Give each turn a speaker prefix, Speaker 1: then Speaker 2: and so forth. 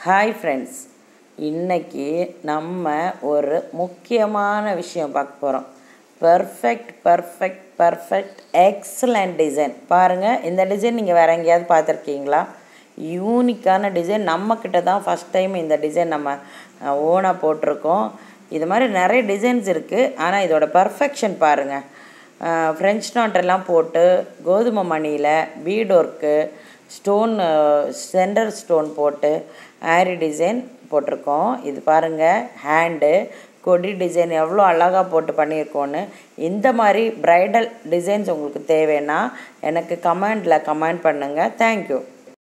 Speaker 1: hi friends இன்னைக்கு நம்ம ஒரு முக்கியமான விஷயம் பார்க்க போகிறோம் perfect perfect perfect excellent design பாருங்கள் இந்த டிசைன் நீங்கள் வேறு எங்கேயாவது பார்த்துருக்கீங்களா யூனிக்கான டிசைன் நம்மக்கிட்ட தான் ஃபஸ்ட் டைம் இந்த டிசைன் நம்ம ஓனாக போட்டிருக்கோம் இது மாதிரி நிறைய டிசைன்ஸ் இருக்குது ஆனால் இதோட பர்ஃபெக்ஷன் பாருங்கள் ஃப்ரெஞ்ச் நாட்டெல்லாம் போட்டு கோதுமை மணியில் bead work stone centre stone போட்டு ஆரி டிசைன் போட்டிருக்கோம் இது பாருங்கள் ஹேண்டு கொடி டிசைன் எவ்வளோ அழகாக போட்டு பண்ணியிருக்கோன்னு இந்த மாதிரி ப்ரைடல் டிசைன்ஸ் உங்களுக்கு தேவைன்னா எனக்கு கமெண்டில் கமெண்ட் பண்ணுங்கள் தேங்க்யூ